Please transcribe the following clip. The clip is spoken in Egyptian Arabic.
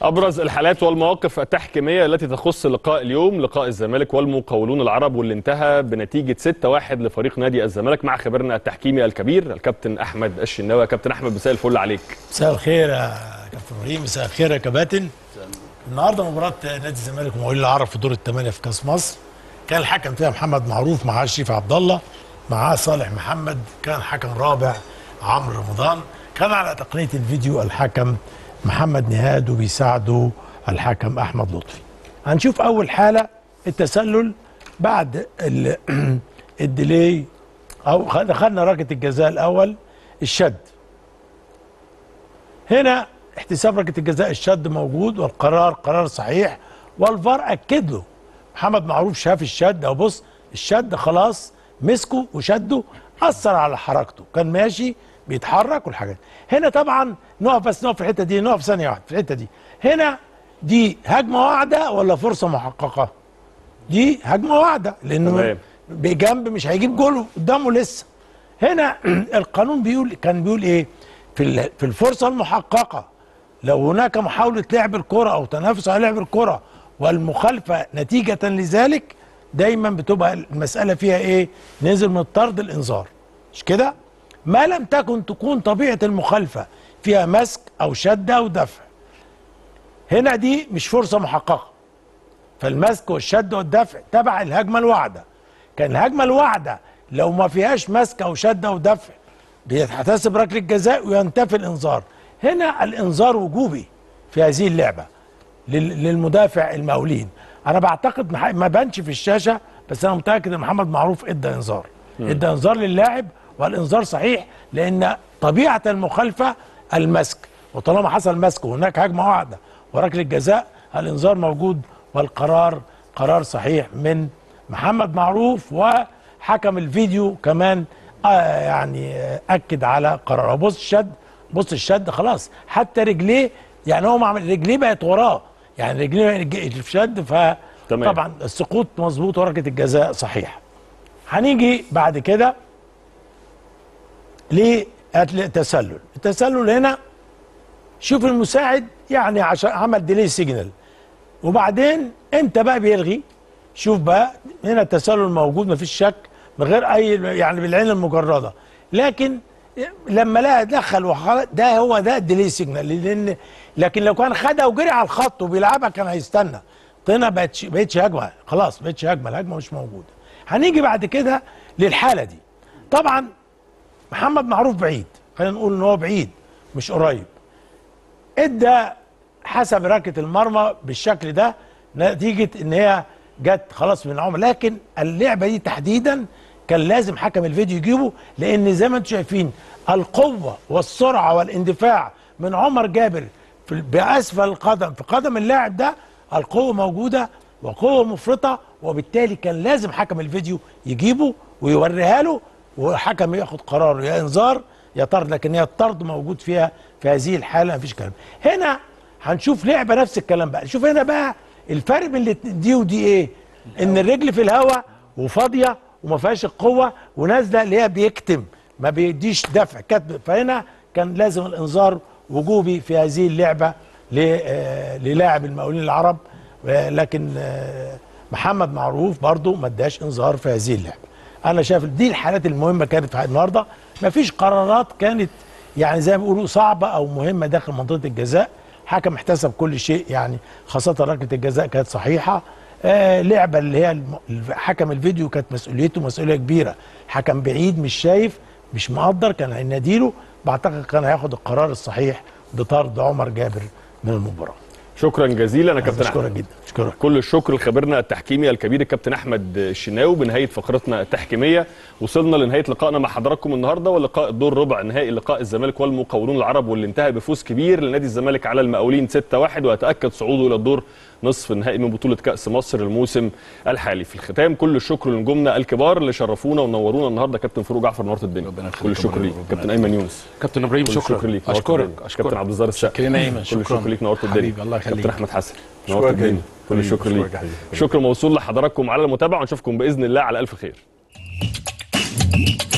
ابرز الحالات والمواقف التحكيميه التي تخص لقاء اليوم لقاء الزمالك والمقاولون العرب واللي انتهى بنتيجه 6-1 لفريق نادي الزمالك مع خبيرنا التحكيمي الكبير الكابتن احمد الشناوي يا كابتن احمد مساء الفل عليك مساء الخير يا كابتن ابراهيم مساء الخير يا كباتن النهارده مباراه نادي الزمالك ومقاولين العرب في دور الثمانيه في كاس مصر كان الحكم فيها محمد معروف معاه شريف عبد الله معاه صالح محمد كان حكم رابع عمرو رمضان كان على تقنيه الفيديو الحكم محمد نهاد وبيساعده الحكم احمد لطفي هنشوف اول حاله التسلل بعد ال- الديلي او خ- دخلنا ركله الجزاء الاول الشد هنا احتساب ركله الجزاء الشد موجود والقرار قرار صحيح والفار اكد له محمد معروف شاف الشد او بص الشد خلاص مسكه وشده اثر على حركته كان ماشي بيتحرك والحاجات هنا طبعا نقف بس نقف في الحته دي نقف ثانيه واحده في الحته دي هنا دي هجمه واحده ولا فرصه محققه دي هجمه واحده لانه تمام. بجنب مش هيجيب جول قدامه لسه هنا القانون بيقول كان بيقول ايه في ال- في الفرصه المحققه لو هناك محاوله لعب الكره او تنافس على لعب الكره والمخالفه نتيجه لذلك دايما بتبقى المساله فيها ايه نزل من الطرد الانذار مش كده ما لم تكن تكون طبيعه المخالفه فيها مسك او شد او دفع هنا دي مش فرصه محققه فالمسك والشد والدفع تبع الهجمه الواعده كان الهجمه الواعده لو ما فيهاش مسك او شد او دفع بيتحتسب ركله جزاء وينتفي الانذار هنا الانذار وجوبي في هذه اللعبه لل- للمدافع المقاولين انا بعتقد مح- ما بانش في الشاشه بس انا متاكد ان محمد معروف ادى انذار ادى انذار للاعب والانذار صحيح لان طبيعه المخالفه المسك وطالما حصل مسك وهناك هجمه واحده وركله جزاء الانذار موجود والقرار قرار صحيح من محمد معروف وحكم الفيديو كمان آه يعني آه اكد على قراره بص الشد بص الشد خلاص حتى رجليه يعني هو معمل رجليه بقت وراه يعني رجليه رج- في شد تمام. فطبعا السقوط مظبوط وركله الجزاء صحيح هنيجي بعد كده للتسلل التسلل هنا شوف المساعد يعني عشان عمل ديلي سيجنال وبعدين امتى بقى بيلغي شوف بقى هنا التسلل موجود مفيش شك من غير اي يعني بالعين المجرده لكن لما لقى دخل وخلاص ده هو ده الديلي سيجنال لان لكن لو كان خدها وجري على الخط وبيلعبها كان هيستنى هنا بقتش بقتش هجمه خلاص بقتش هجمه الهجمه مش موجوده هنيجي بعد كده للحاله دي طبعا محمد معروف بعيد خلينا نقول ان هو بعيد مش قريب ادى حسب ركله المرمى بالشكل ده نتيجه ان هي جت خلاص من عمر لكن اللعبه دي تحديدا كان لازم حكم الفيديو يجيبه لان زي ما انتم شايفين القوه والسرعه والاندفاع من عمر جابر في باسفل القدم في قدم اللاعب ده القوه موجوده وقوه مفرطه وبالتالي كان لازم حكم الفيديو يجيبه ويوريها له وحكم ياخد قراره يا انذار يا طرد لكن هي الطرد موجود فيها في هذه الحاله مفيش كلام هنا هنشوف لعبه نفس الكلام بقى شوف هنا بقى الفرق بين الاتنين دي ودي ايه ان الرجل في الهواء وفاضيه وما فيهاش القوه ونازله اللي هي بيكتم ما بيديش دفع كتب فهنا كان لازم الانذار وجوبي في هذه اللعبه ل- آه، للاعب المقاولين العرب آه، لكن آه، محمد معروف برضو ما اداش انذار في هذه اللعبه انا شايف دي الحالات المهمه كانت في النهارده ما فيش قرارات كانت يعني زي ما بيقولوا صعبه او مهمه داخل منطقه الجزاء حكم احتسب كل شيء يعني خاصه ركله الجزاء كانت صحيحه آه لعبه اللي هي الم- الف- حكم الفيديو كانت مسؤوليته مسؤوليه كبيره حكم بعيد مش شايف مش مقدر كان هيناديله بعتقد كان هياخد القرار الصحيح بطرد عمر جابر من المباراه شكرا جزيلا يا كابتن اشكرك احمد جدا اشكرك كل الشكر لخبيرنا التحكيمي الكبير الكابتن احمد الشناوي بنهايه فقرتنا التحكيميه وصلنا لنهايه لقائنا مع حضراتكم النهارده ولقاء الدور ربع نهائي لقاء الزمالك والمقاولون العرب واللي انتهى بفوز كبير لنادي الزمالك على المقاولين 6-1 ويتاكد صعوده الى الدور نصف النهائي من بطوله كاس مصر الموسم الحالي في الختام كل الشكر لنجومنا الكبار اللي شرفونا ونورونا النهارده كابتن فاروق جعفر نورت الدنيا ربنا يخليك كل الشكر يا ليك ربنا كابتن يخليك. ايمن يونس كابتن ابراهيم كل شكرا الشكر ليك نورت اشكرك الدنيا. كابتن عبد الزار السقا شكرا ايمن كل شكرا الشكر ليك نورت الدنيا حبيبي الله يخليك كابتن احمد حسن شكرا نورت الدنيا جدا. كل الشكر حبيبي، ليك شكرا حبيبي. شكر موصول لحضراتكم على المتابعه ونشوفكم باذن الله على الف خير